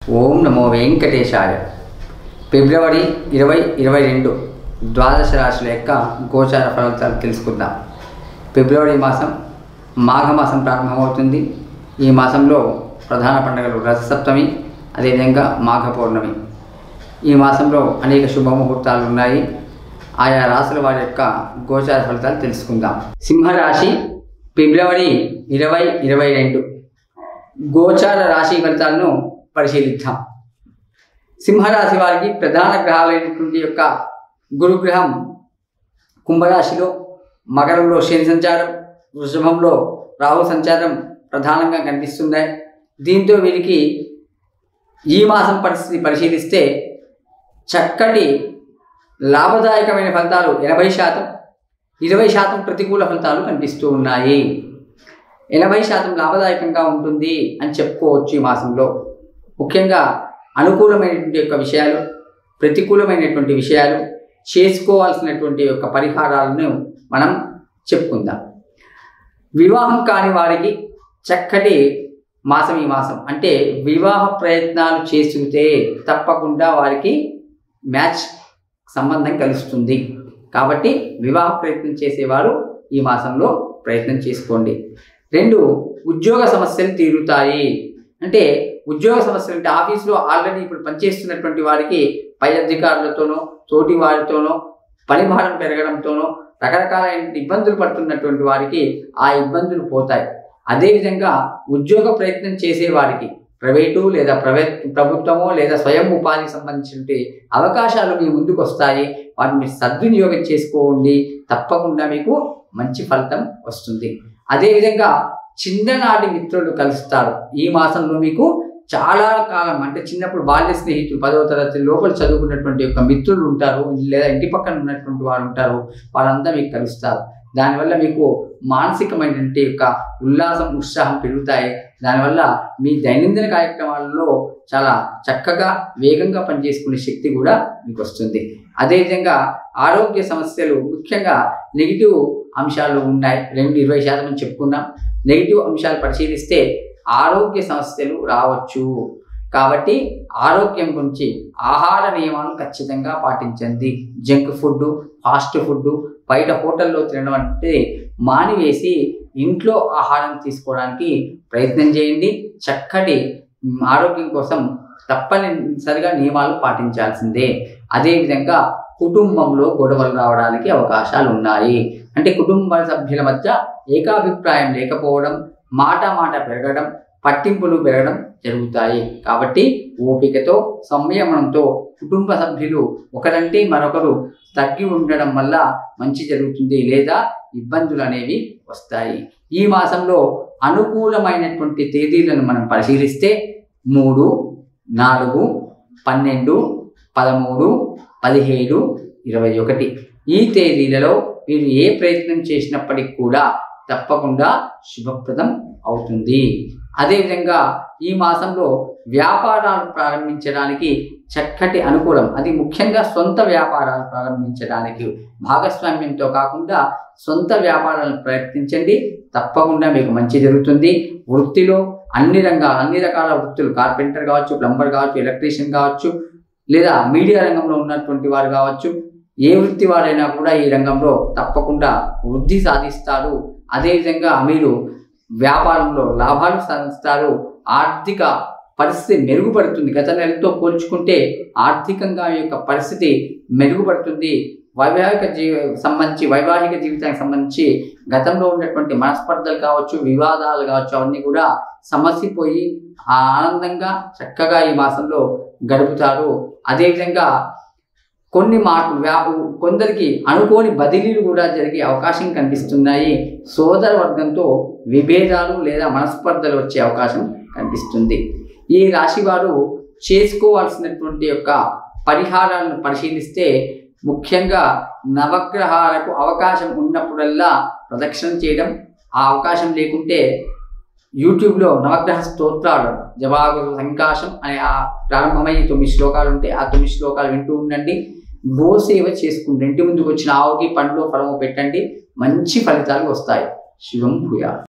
ఓం నమో వెంకటేశాయ ఫిబ్రవరి ఇరవై ఇరవై రెండు ద్వాదశ రాశుల యొక్క గోచార ఫలితాలు తెలుసుకుందాం ఫిబ్రవరి మాసం మాఘమాసం ప్రారంభమవుతుంది ఈ మాసంలో ప్రధాన పండుగలు రథసప్తమి అదేవిధంగా మాఘ పౌర్ణమి ఈ మాసంలో అనేక శుభముహూర్తాలు ఉన్నాయి ఆయా రాశుల వారి యొక్క గోచార ఫలితాలు తెలుసుకుందాం సింహరాశి ఫిబ్రవరి ఇరవై ఇరవై రెండు గోచార రాశి ఫలితాలను పరిశీలిద్దాం సింహరాశి వారికి ప్రధాన గ్రహాలైనటువంటి యొక్క గురుగ్రహం కుంభరాశిలో మకరంలో శని సంచారం వృషభంలో రాహు సంచారం ప్రధానంగా కనిపిస్తున్నాయి దీంతో వీరికి ఈ మాసం పరిస్థితి పరిశీలిస్తే చక్కటి లాభదాయకమైన ఫలితాలు ఎనభై శాతం ఇరవై శాతం ప్రతికూల ఫలితాలు కనిపిస్తూ ఉన్నాయి ఎనభై శాతం లాభదాయకంగా ఉంటుంది అని చెప్పుకోవచ్చు ఈ మాసంలో ముఖ్యంగా అనుకూలమైనటువంటి యొక్క విషయాలు ప్రతికూలమైనటువంటి విషయాలు చేసుకోవాల్సినటువంటి యొక్క పరిహారాలను మనం చెప్పుకుందాం వివాహం కాని వారికి చక్కటి మాసం ఈ మాసం అంటే వివాహ ప్రయత్నాలు చేస్తుంటే తప్పకుండా వారికి మ్యాచ్ సంబంధం కలుస్తుంది కాబట్టి వివాహ ప్రయత్నం చేసేవారు ఈ మాసంలో ప్రయత్నం చేసుకోండి రెండు ఉద్యోగ సమస్యలు తీరుతాయి అంటే ఉద్యోగ సమస్యలు అంటే ఆఫీసులో ఆల్రెడీ ఇప్పుడు పనిచేస్తున్నటువంటి వారికి పై అధికారులతోనో తోటి వారితోనో పని భారం పెరగడంతోనో రకరకాలైన ఇబ్బందులు పడుతున్నటువంటి వారికి ఆ ఇబ్బందులు పోతాయి అదేవిధంగా ఉద్యోగ ప్రయత్నం చేసే వారికి ప్రైవేటు లేదా ప్రైవే ప్రభుత్వమో లేదా స్వయం ఉపాధికి సంబంధించిన అవకాశాలు మీ ముందుకు వస్తాయి వాటిని సద్వినియోగం చేసుకోండి తప్పకుండా మీకు మంచి ఫలితం వస్తుంది అదేవిధంగా చిన్ననాటి మిత్రులు కలుస్తారు ఈ మాసంలో మీకు చాలా కాలం అంటే చిన్నప్పుడు బాల్య స్నేహితులు పదవ తరగతి లోపల చదువుకున్నటువంటి యొక్క మిత్రులు ఉంటారు లేదా ఇంటి పక్కన ఉన్నటువంటి వారు ఉంటారు వాళ్ళంతా మీకు కలుస్తారు దానివల్ల మీకు మానసికమైనటువంటి యొక్క ఉల్లాసం ఉత్సాహం పెరుగుతాయి దానివల్ల మీ దైనందిన కార్యక్రమాలలో చాలా చక్కగా వేగంగా పనిచేసుకునే శక్తి కూడా మీకు వస్తుంది అదేవిధంగా ఆరోగ్య సమస్యలు ముఖ్యంగా నెగిటివ్ అంశాలు ఉన్నాయి రెండు ఇరవై శాతం అని చెప్పుకున్నాం నెగిటివ్ అంశాలు పరిశీలిస్తే ఆరోగ్య సమస్యలు రావచ్చు కాబట్టి ఆరోగ్యం గురించి ఆహార నియమాలు ఖచ్చితంగా పాటించండి జంక్ ఫుడ్ ఫాస్ట్ ఫుడ్ బయట హోటల్లో తినడం అంటే మానివేసి ఇంట్లో ఆహారం తీసుకోవడానికి ప్రయత్నం చేయండి చక్కటి ఆరోగ్యం కోసం తప్పనిసరిగా నియమాలు పాటించాల్సిందే అదేవిధంగా కుటుంబంలో గొడవలు రావడానికి అవకాశాలు ఉన్నాయి అంటే కుటుంబ సభ్యుల మధ్య ఏకాభిప్రాయం లేకపోవడం మాట మాట పెరగడం పట్టింపులు పెరగడం జరుగుతాయి కాబట్టి ఓపికతో సంయమనంతో కుటుంబ సభ్యులు ఒకరంటే మరొకరు తగ్గి ఉండడం వల్ల మంచి జరుగుతుంది లేదా ఇబ్బందులు అనేవి వస్తాయి ఈ మాసంలో అనుకూలమైనటువంటి తేదీలను మనం పరిశీలిస్తే మూడు నాలుగు పన్నెండు పదమూడు పదిహేడు ఇరవై ఒకటి ఈ తేదీలలో మీరు ఏ ప్రయత్నం చేసినప్పటికి కూడా తప్పకుండా శుభప్రదం అవుతుంది అదేవిధంగా ఈ మాసంలో వ్యాపారాలు ప్రారంభించడానికి చక్కటి అనుకూలం అది ముఖ్యంగా సొంత వ్యాపారాలు ప్రారంభించడానికి భాగస్వామ్యంతో కాకుండా సొంత వ్యాపారాలను ప్రయత్నించండి తప్పకుండా మీకు మంచి జరుగుతుంది వృత్తిలో అన్ని రంగాలు అన్ని రకాల వృత్తులు కార్పెంటర్ కావచ్చు ప్లంబర్ కావచ్చు ఎలక్ట్రీషియన్ కావచ్చు లేదా మీడియా రంగంలో ఉన్నటువంటి వారు కావచ్చు ఏ వృత్తి వారైనా కూడా ఈ రంగంలో తప్పకుండా వృద్ధి సాధిస్తారు అదేవిధంగా మీరు వ్యాపారంలో లాభాలు సాధిస్తారు ఆర్థిక పరిస్థితి మెరుగుపడుతుంది గత నెలతో పోల్చుకుంటే ఆర్థికంగా యొక్క పరిస్థితి మెరుగుపడుతుంది వైవాహిక జీవ సంబంధించి వైవాహిక జీవితానికి సంబంధించి గతంలో ఉన్నటువంటి మనస్పర్ధలు కావచ్చు వివాదాలు కావచ్చు అవన్నీ కూడా సమసిపోయి ఆనందంగా చక్కగా ఈ మాసంలో గడుపుతారు అదేవిధంగా కొన్ని మార్పులు వ్యా కొందరికి అనుకోని బదిలీలు కూడా జరిగే అవకాశం కనిపిస్తున్నాయి సోదర వర్గంతో విభేదాలు లేదా మనస్పర్ధలు వచ్చే అవకాశం కనిపిస్తుంది ఈ రాశి వారు చేసుకోవాల్సినటువంటి యొక్క పరిహారాలను పరిశీలిస్తే ముఖ్యంగా నవగ్రహాలకు అవకాశం ఉన్నప్పుడల్లా ప్రదక్షిణ చేయడం ఆ అవకాశం లేకుంటే యూట్యూబ్లో నవగ్రహ స్తోత్రాలు జవాబు సంకాశం అనే ఆ ప్రారంభమయ్యే తొమ్మిది శ్లోకాలు ఉంటే ఆ తొమ్మిది శ్లోకాలు వింటూ ఉండండి గోసేవ చేసుకుంటూ ఇంటి ముందుకు వచ్చిన ఆవుకి పండ్లు ఫలము పెట్టండి మంచి ఫలితాలు వస్తాయి శివం భూయా